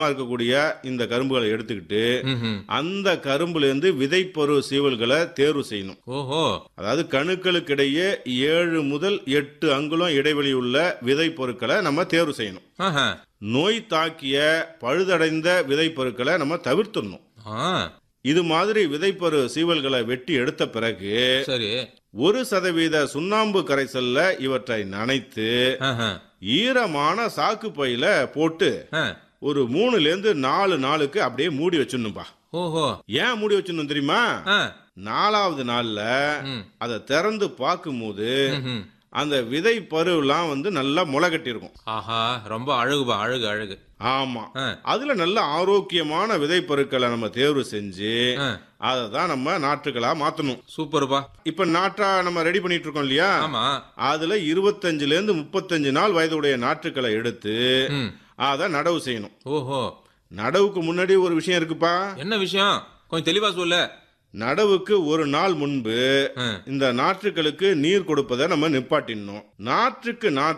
இருக்கக்கூடிய இந்த கரும்புகளை எடுத்துக்கிட்டு ம்ஹும். அந்த கரும்புல இருந்து விதைப்பரு சீவல்களை தேர்வு செய்யணும் ஓஹோ அதாவது கணுக்களுக்கிடையே ஏழு முதல் எட்டு அங்குலம் இடைவெளி உள்ள விதை பொருட்களை நம்ம தேர்வு செய்யணும் ஆஹா. நோய் தாக்கிய பழுதடைந்த விதை பொருட்களை நம்ம தவிர்த்துடணும் ஆ, இது மாதிரி விதைப்பரு சீவல்களை வெட்டி எடுத்த பிறகு சரி ஒரு சதவீத சுண்ணாம்பு கரைசல்ல இவற்றை நனைத்து ஆஹா. ஈரமான சாக்கு பையில போட்டு ஆ. ஒரு மூணுல இருந்து நாலு நாளுக்கு அப்படியே மூடி வச்சிடணும்பா ஓஹோ ஏன் மூடி வச்சிடணும் தெரியுமா ஆ. நாலாவது நாள்ல ம். அதை திறந்து பார்க்கும்போது ம்ஹும். அந்த விதை பருவெல்லாம் வந்து நல்லா முளை கட்டியிருக்கும் ஆஹா ரொம்ப அழகுபா அழகு அழகு ஆமா ஆ. அதுல நல்ல ஆரோக்கியமான விதை பொருட்களை நம்ம தேர்வு செஞ்சு ஆ. அதை தான் நம்ம நாற்றுகளா மாத்தணும் சூப்பர்ப்பா இப்ப நாற்றா நம்ம ரெடி பண்ணிட்டு இருக்கோம் இல்லையா ஆமா அதுல இருபத்தஞ்சுல இருந்து முப்பத்தஞ்சு நாள் வயதுடைய நாற்றுக்களை எடுத்து ம். அதை நடவு செய்யணும் ஓஹோ நடவுக்கு முன்னாடி ஒரு விஷயம் இருக்குப்பா என்ன விஷயம் கொஞ்சம் தெளிவா சொல்லு நடவுக்கு ஒரு நாள் முன்பு ஆ. இந்த நாற்றுகளுக்கு நீர் கொடுப்பதை நம்ம நிப்பாட்டிடணும் நாற்றுக்கு நாற்று